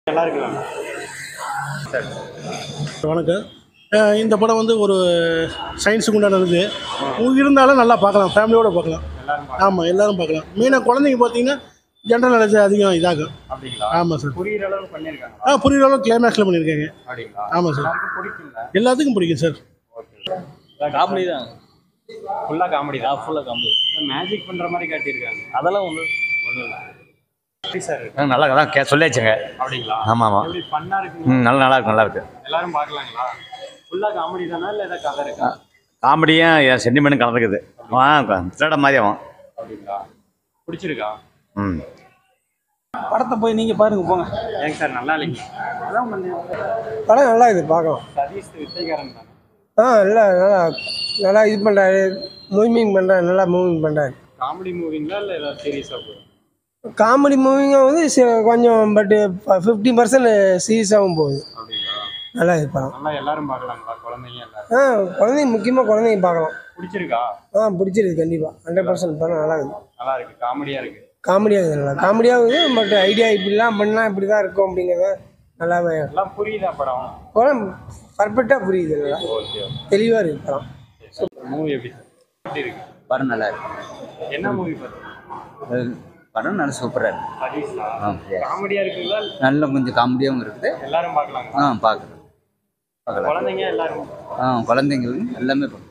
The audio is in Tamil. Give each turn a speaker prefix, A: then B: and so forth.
A: நல்லா இருக்குங்க சரி
B: வணக்கம் அஹ் இந்த படம் வந்து ஒரு சயின்ஸுக்கு உண்டானது இருந்தாலும் நல்லா பார்க்கலாம் ஃபேமிலியோட பார்க்கலாம்
A: எல்லாரும் பார்க்கலாம்.
B: ஆமாம் எல்லாரும் பார்க்கலாம் மெயினாக குழந்தைங்க பார்த்தீங்கன்னா ஜென்ரல் நாலேஜ் அதிகம் இதாகும்
A: அப்படிங்களா
B: ஆமாம் சார்
A: புரியுற அளவுக்கு பண்ணியிருக்காங்க
B: ஆ புரியுற அளவுக்கு கிளைமேக்ஸில் பண்ணியிருக்காங்க
A: அப்படிங்களா
B: ஆமாம் சார்
A: எல்லாருக்கும் பிடிக்குங்களா
B: எல்லாத்துக்கும் பிடிக்கும் சார்
A: ஓகே
C: காமெடி தான்
A: ஃபுல்லாக காமெடி தான்
C: ஃபுல்லாக காமெடி
A: மேஜிக் பண்ற மாதிரி காட்டியிருக்காங்க
C: அதெல்லாம் ஒன்று
A: ஒன்றும் இல்லை எப்படி சார் இருக்கு?
D: ஆ, நல்லா அதான் கே சொல்லியாச்சுங்க
A: அப்படிங்களா
D: ஆமாம் ஆமாம்
A: எப்படி ஃபன்னா இருக்குங்க
D: ம் நல்லா நல்லா இருக்கு நல்லா இருக்கு
A: எல்லாரும் பார்க்கலாங்களா ஃபுல்லாக காமெடி தானா இல்லை ஏதாவது கதை இருக்கா
D: காமெடியும் சென்டிமெண்ட்டும் கலந்துக்குது ஆ திருட மாதிரியாவும்
A: அப்படிங்களா பிடிச்சிருக்கா
D: ம்
C: படத்தை போய் நீங்கள் பாருங்க போங்க
A: ஏங்க சார் நல்லா இல்லைங்க அதான் கொஞ்சம்
E: படம் நல்லா இருக்குது பார்க்கலாம்
A: சதீஷ் வித்தைக்காரன் தானே
E: ஆ நல்லா நல்லா நல்லா இது பண்ணுறாரு மூவிங் பண்ணுறாரு நல்லா மூவிங் பண்ணுறாரு
A: காமெடி மூவிங்களா இல்லை ஏதாவது சீரியஸாக போகும்
E: காமெடி மூவிங்காக வந்து சி- கொஞ்சம் பட்டு ஃபிஃப்டி பர்சன்ட் சீரியஸாகவும் போகுது
A: அப்படிங்களா
E: நல்லா இது படம்
A: நல்லா எல்லாரும் பார்க்கலாங்களா குழந்தைங்க எல்லாரும்
E: ஆ குழந்தைங்க முக்கியமாக குழந்தைங்க பார்க்கலாம்
A: பிடிச்சிருக்கா
E: ஆ பிடிச்சிருக்கு கண்டிப்பாக ஹண்ட்ரட் பர்சன்ட் படம் நல்லா இருக்குது
A: நல்லா இருக்கு காமெடியா இருக்கு
E: காமெடியாக இருக்குது நல்லா காமெடியாக இருக்குது பட் ஐடியா இப்படிலாம் பண்ணால் இப்படி தான் இருக்கும் அப்படிங்கிறத நல்லாவே
A: எல்லாம் புரியுதா படம்
E: படம் பர்ஃபெக்டாக புரியுது நல்லா
A: ஓகே
E: தெளிவாக இருக்குது படம்
A: மூவி எப்படி சார் எப்படி இருக்கு
F: படம் நல்லா இருக்கு
A: என்ன மூவி பார்த்தீங்க
F: அது படம் நல்லா சூப்பராக இருக்கு
A: சதீஷா
F: ஆ, yes.
A: காமெடியா இருக்குங்களா
F: நல்ல கொஞ்சம் காமெடியாகவும் இருக்குது
A: எல்லாரும் பார்க்கலாங்களா
F: ஆ பார்க்கலாம் பார்க்கலாம்
A: குழந்தைங்க எல்லாரும்
F: ஆ குழந்தைங்களுக்கு எல்லாமே பார்க்கலாம்